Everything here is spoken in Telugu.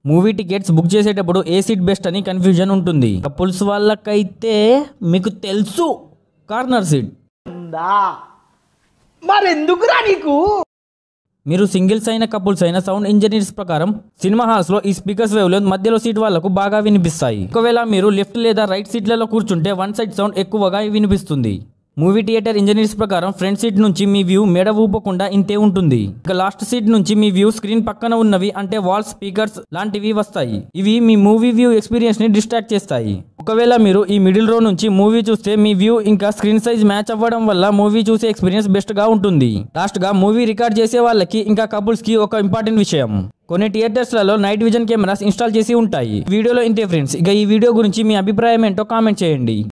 మూవీ టికెట్స్ బుక్ చేసేటప్పుడు ఏ సీట్ బెస్ట్ అని కన్ఫ్యూజన్ ఉంటుంది కపుల్స్ వాళ్ళకైతే మీకు తెలుసు కార్నర్ సీట్ ఉందా మరెందుకురా నీకు మీరు సింగిల్స్ అయిన కపుల్స్ అయిన సౌండ్ ఇంజనీర్స్ ప్రకారం సినిమా హాల్స్ లో ఈ స్పీకర్స్ వేవ్ లో మధ్యలో సీట్ వాళ్ళకు బాగా వినిపిస్తాయి ఒకవేళ మీరు లెఫ్ట్ లేదా రైట్ సీట్లలో కూర్చుంటే వన్ సైడ్ సౌండ్ ఎక్కువగా వినిపిస్తుంది మూవీ థియేటర్ ఇంజనీర్స్ ప్రకారం ఫ్రంట్ సీట్ నుంచి మీ వ్యూ మెడ ఊపకుండా ఇంతే ఉంటుంది ఇక లాస్ట్ సీట్ నుంచి మీ వ్యూ స్క్రీన్ పక్కన ఉన్నవి అంటే వాల్ స్పీకర్స్ లాంటివి వస్తాయి ఇవి మీ మూవీ వ్యూ ఎక్స్పీరియన్స్ ని డిస్ట్రాక్ట్ చేస్తాయి ఒకవేళ మీరు ఈ మిడిల్ రో నుంచి మూవీ చూస్తే మీ వ్యూ ఇంకా స్క్రీన్ సైజ్ మ్యాచ్ అవ్వడం వల్ల మూవీ చూసే ఎక్స్పీరియన్స్ బెస్ట్ గా ఉంటుంది లాస్ట్ గా మూవీ రికార్డ్ చేసే వాళ్ళకి ఇంకా కపుల్స్ కి ఒక ఇంపార్టెంట్ విషయం కొన్ని థియేటర్స్ లలో నైట్ విజన్ కెమెరాస్ ఇన్స్టాల్ చేసి ఉంటాయి వీడియోలో ఇంతే ఫ్రెండ్స్ ఇక ఈ వీడియో గురించి మీ అభిప్రాయం ఏంటో కామెంట్ చేయండి